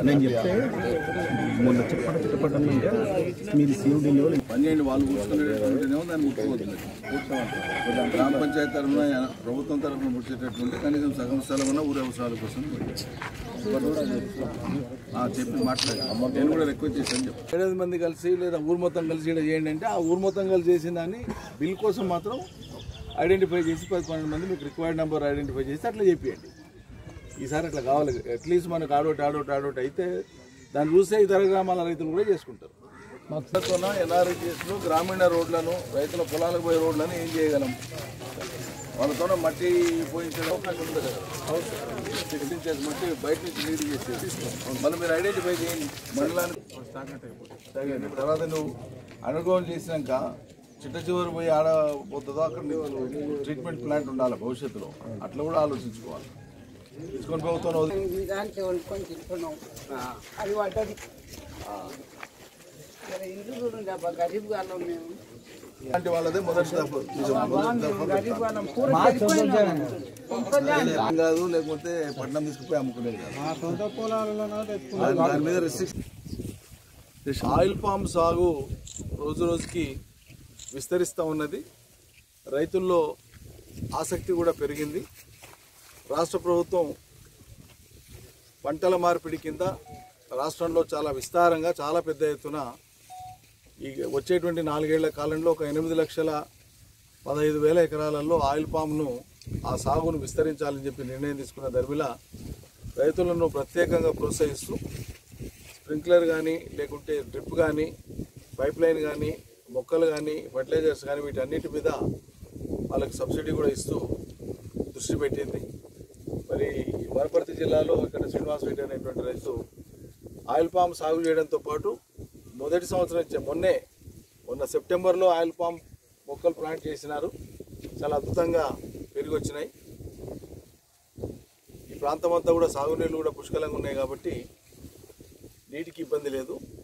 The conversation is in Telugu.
నేను చెప్తే మొన్న చిట్టపట చిట్టపట అన్నాక మీరు సీవుడిలో పని చేయండి వాళ్ళు కూర్చుకునేటట్టుంటేనేమో దాన్ని ముట్టుకోవద్దు కూర్చోమంటారు గ్రామ పంచాయతీ తరఫున ప్రభుత్వం తరఫున ముట్టేటట్టుంటే కనీసం సగం స్థలం ఉన్న ఊరి అవసరాల కోసం ఆ, చెప్పి మాట్లాడి నేను కూడా రిక్వెస్ట్ చేశాను చెప్పి ఏడాది మంది కలిసి లేదా ఊరు మొత్తం కలిసి ఇక్కడ చేయండి అంటే ఆ ఊరు మొత్తం కలిసి చేసిన దాన్ని బిల్ కోసం మాత్రం ఐడెంటిఫై చేసి పది పన్నెండు మంది మీకు రిక్వైర్డ్ నెంబర్ ఐడెంటిఫై చేసి అట్లా చెప్పియండి ఈసారి అట్లా కావాలి అట్లీస్ట్ మనకు ఆడోట్ ఆడోట్ ఆడోట్ అయితే దాన్ని చూస్తే ఇతర గ్రామాల రైతులు కూడా చేసుకుంటారు మొత్తం ఎన్ఆర్జీఎస్లో గ్రామీణ రోడ్లను రైతుల పొలాలకు పోయే రోడ్లను ఏం చేయగలం వాళ్ళతో మట్టి పోయించడం నాకు ఉంది కదా పెట్టించేసి మట్టి బయట నుంచి నీరు చేసేసి మళ్ళీ మీరు ఐడెంటిఫై చేయండి మండలానికి తగ్గండి. తర్వాత నువ్వు అండర్గ్రౌండ్ చేసినాక చిట్ట చివరి పోయి ఆడ పోతుందో అక్కడ నీకు ట్రీట్మెంట్ ప్లాంట్ ఉండాలి భవిష్యత్తులో అట్లా కూడా ఆలోచించుకోవాలి తీసుకొని ప్రభుత్వం వదిలి- దానికి వండుకొని తింటున్నాం అది పడ్డది జర ఇల్లు చూడండి అబ్బా గరీబ్ గాలం మేము ఇలాంటి వాళ్ళదే మొదటి దఫా నిజం. మొదటి దఫా గరీబ్ గాలం పూర పడిపోయినాం. ఒక్కదే ఏం కాదు లేకపోతే పట్నం తీసుకుపోయి అమ్ముకునేది కాదు దాని- దాని మీద రెస్ట్రిక్షన్ ఆయిల్ పామ్ సాగు రోజు రోజుకి విస్తరిస్తూ ఉన్నది రైతుల్లో ఆసక్తి కూడా పెరిగింది రాష్ట్ర ప్రభుత్వం పంటల మార్పిడి కింద రాష్ట్రంలో చాలా విస్తారంగా చాలా పెద్ద ఎత్తున ఈ వచ్చేటువంటి నాలుగేళ్ల కాలంలో ఒక ఎనిమిది లక్షల పదహైదు వేల ఎకరాలలో ఆయిల్ పామ్ను ఆ సాగును విస్తరించాలని చెప్పి నిర్ణయం తీసుకున్న దర్మిల రైతులను ప్రత్యేకంగా ప్రోత్సహిస్తూ స్ప్రింక్లర్ కానీ లేకుంటే డ్రిప్ కానీ పైప్ లైన్ కానీ మొక్కలు కానీ ఫర్టిలైజర్స్ కానీ వీటన్నిటి మీద వాళ్ళకి సబ్సిడీ కూడా ఇస్తూ దృష్టి పెట్టింది మరి వనపర్తి జిల్లాలో ఇక్కడ శ్రీనివాస్ రెడ్డి అనేటువంటి రైతు ఆయిల్ పామ్ సాగు చేయడంతో పాటు మొదటి సంవత్సరం ఇచ్చే మొన్నే మొన్న సెప్టెంబర్లో ఆయిల్ పామ్ మొక్కలు ప్లాంట్ చేసినారు చాలా అద్భుతంగా పెరిగి వచ్చినాయి ఈ ప్రాంతం అంతా కూడా సాగునీళ్ళు కూడా పుష్కలంగా ఉన్నాయి కాబట్టి నీటికి ఇబ్బంది లేదు